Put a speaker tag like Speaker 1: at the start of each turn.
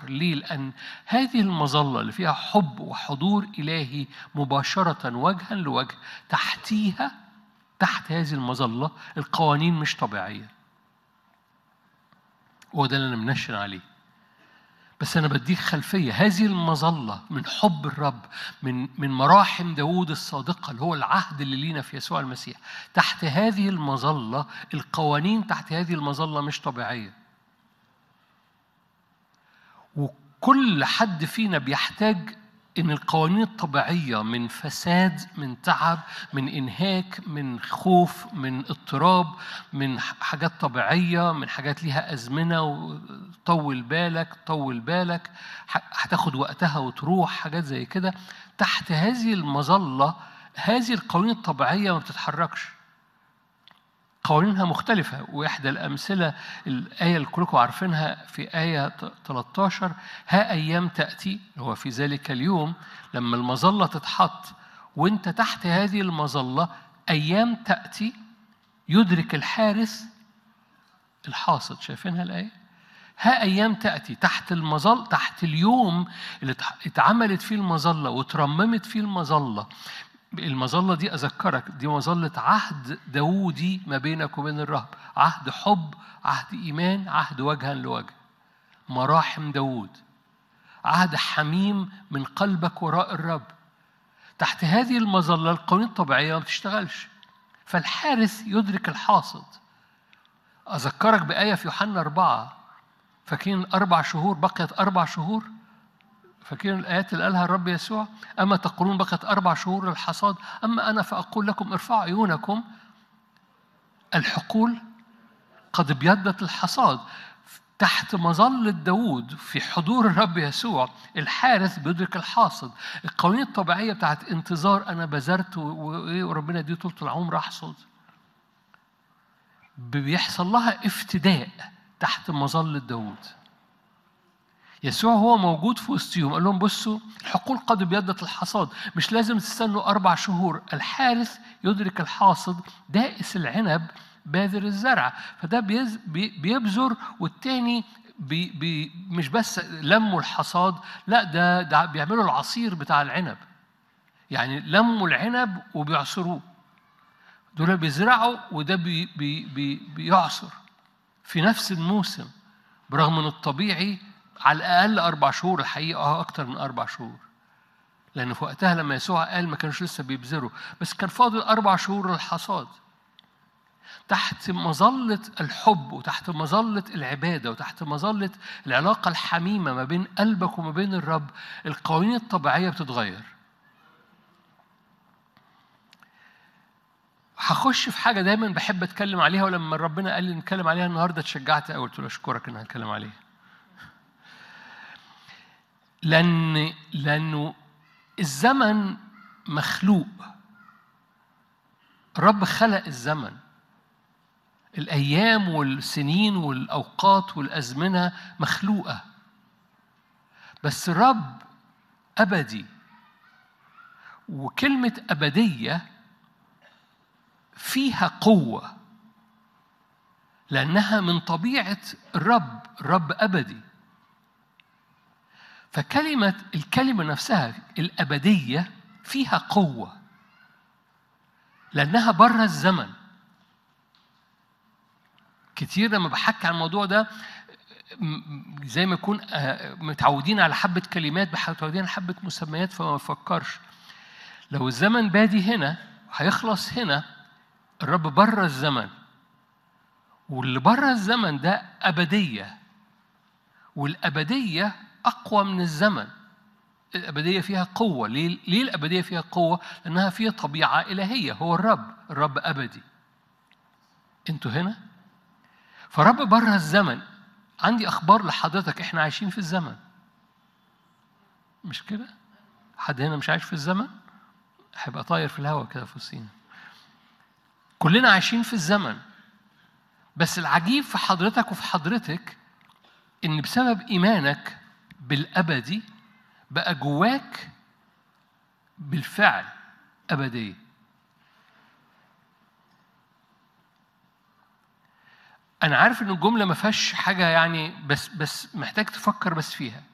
Speaker 1: أكتر ليه؟ لأن هذه المظلة اللي فيها حب وحضور إلهي مباشرة وجها لوجه تحتيها تحت هذه المظلة القوانين مش طبيعية هو ده اللي أنا منشن عليه بس أنا بديك خلفية هذه المظلة من حب الرب من من مراحم داوود الصادقة اللي هو العهد اللي لينا في يسوع المسيح تحت هذه المظلة القوانين تحت هذه المظلة مش طبيعية وكل حد فينا بيحتاج ان القوانين الطبيعيه من فساد من تعب من انهاك من خوف من اضطراب من حاجات طبيعيه من حاجات ليها ازمنه وطول بالك طول بالك هتاخد وقتها وتروح حاجات زي كده تحت هذه المظله هذه القوانين الطبيعيه ما بتتحركش قوانينها مختلفة وإحدى الأمثلة الآية اللي كلكم عارفينها في آية 13 ها أيام تأتي هو في ذلك اليوم لما المظلة تتحط وأنت تحت هذه المظلة أيام تأتي يدرك الحارس الحاصد شايفينها الآية؟ ها أيام تأتي تحت المظل تحت اليوم اللي اتعملت فيه المظلة وترممت فيه المظلة المظلة دي أذكرك دي مظلة عهد داودي ما بينك وبين الرب عهد حب عهد إيمان عهد وجها لوجه مراحم داود عهد حميم من قلبك وراء الرب تحت هذه المظلة القوانين الطبيعية ما بتشتغلش فالحارس يدرك الحاصد أذكرك بآية في يوحنا أربعة فاكرين أربع شهور بقيت أربع شهور فاكرين الآيات اللي قالها الرب يسوع أما تقولون بقت أربع شهور للحصاد أما أنا فأقول لكم ارفعوا عيونكم الحقول قد ابيضت الحصاد تحت مظلة داوود في حضور الرب يسوع الحارث بيدرك الحاصد القوانين الطبيعية بتاعت انتظار أنا بذرت وربنا يديه طولة العمر أحصد بيحصل لها افتداء تحت مظلة داوود يسوع هو موجود في وسطهم قال لهم بصوا الحقول قد ابيضت الحصاد مش لازم تستنوا أربع شهور الحارث يدرك الحاصد دائس العنب باذر الزرع فده بيبذر والتاني بي بي مش بس لموا الحصاد لا ده, ده بيعملوا العصير بتاع العنب يعني لموا العنب وبيعصروه دول بيزرعوا وده بي بي بي بيعصر في نفس الموسم برغم من الطبيعي على الأقل أربع شهور الحقيقة أه أكتر من أربع شهور لأن في وقتها لما يسوع قال ما كانوش لسه بيبذروا بس كان فاضل أربع شهور للحصاد تحت مظلة الحب وتحت مظلة العبادة وتحت مظلة العلاقة الحميمة ما بين قلبك وما بين الرب القوانين الطبيعية بتتغير هخش في حاجة دايما بحب أتكلم عليها ولما ربنا قال لي نتكلم عليها النهاردة اتشجعت قوي قلت له أشكرك إن هنتكلم عليها لأن لأنه الزمن مخلوق الرب خلق الزمن الأيام والسنين والأوقات والأزمنة مخلوقة بس الرب أبدي وكلمة أبدية فيها قوة لأنها من طبيعة الرب الرب أبدي فكلمة الكلمة نفسها الأبدية فيها قوة لأنها بره الزمن كتير لما بحكي عن الموضوع ده زي ما يكون متعودين على حبة كلمات متعودين على حبة مسميات فما بفكرش لو الزمن بادي هنا هيخلص هنا الرب بره الزمن واللي بره الزمن ده أبدية والأبدية أقوى من الزمن الأبدية فيها قوة ليه, ليه الأبدية فيها قوة؟ لأنها فيها طبيعة إلهية هو الرب الرب أبدي أنتوا هنا؟ فرب بره الزمن عندي أخبار لحضرتك إحنا عايشين في الزمن مش كده؟ حد هنا مش عايش في الزمن؟ هيبقى طاير في الهواء كده في وسطينا كلنا عايشين في الزمن بس العجيب في حضرتك وفي حضرتك ان بسبب ايمانك بالابدي بقى جواك بالفعل ابديه انا عارف ان الجمله ما فيهاش حاجه يعني بس بس محتاج تفكر بس فيها